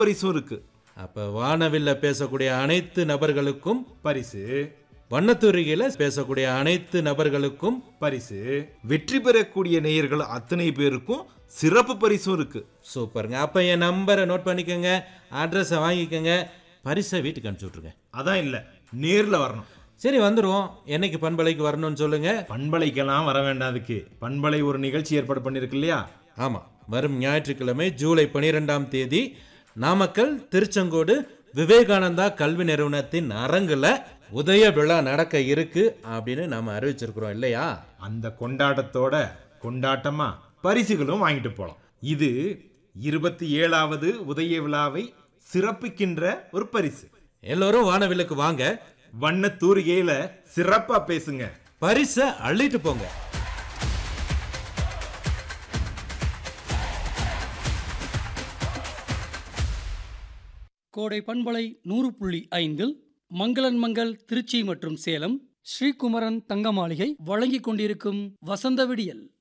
பரிசும் இருக்கு அப்ப வானவில்ல பேசக்கூடிய அனைத்து நபர்களுக்கும் பரிசு வண்ணத்தூரிகையில பேசக்கூடிய அனைத்து நபர்களுக்கும் பரிசு வெற்றி பெறக்கூடிய நேயர்கள் அத்தனை பேருக்கும் சிறப்பு பரிசும் இருக்கு சூப்பருங்க அப்ப என் நம்பரை நோட் பண்ணிக்கோங்க அட்ரஸை வாங்கிக்கோங்க பரிசை வீட்டுக்கு அனுப்பிச்சு விட்ருங்க அதான் இல்ல நேர்ல வரணும் சரி வந்துருவோம் என்னைக்கு பண்பலைக்கு வரணும்னு சொல்லுங்க பண்பலைக்கெல்லாம் வர வேண்டாம் அதுக்கு பண்பலை ஒரு நிகழ்ச்சி ஏற்பாடு பண்ணிருக்கு இல்லையா ஆமாம் வரும் ஞாயிற்றுக்கிழமை ஜூலை பனிரெண்டாம் தேதி நாமக்கல் திருச்செங்கோடு விவேகானந்தா கல்வி நிறுவனத்தின் அரங்குல உதய விழா நடக்க இருக்கு அப்படின்னு நாம அறிவிச்சிருக்கிறோம் இல்லையா அந்த கொண்டாட்டத்தோட கொண்டாட்டமா பரிசுகளும் வாங்கிட்டு போலாம் இது இருபத்தி ஏழாவது உதய விழாவை சிறப்பிக்கின்ற ஒரு பரிசு எல்லோரும் வானவில்லுக்கு வாங்க வண்ண தூரிகையில சிறப்பா பேசுங்க பரிசை அள்ளிட்டு போங்க கோடை பண்பலை நூறு புள்ளி ஐந்தில் மங்களன் மங்கள் திருச்சி மற்றும் சேலம் ஸ்ரீகுமரன் தங்க மாளிகை வழங்கிக் கொண்டிருக்கும் வசந்த விடியல்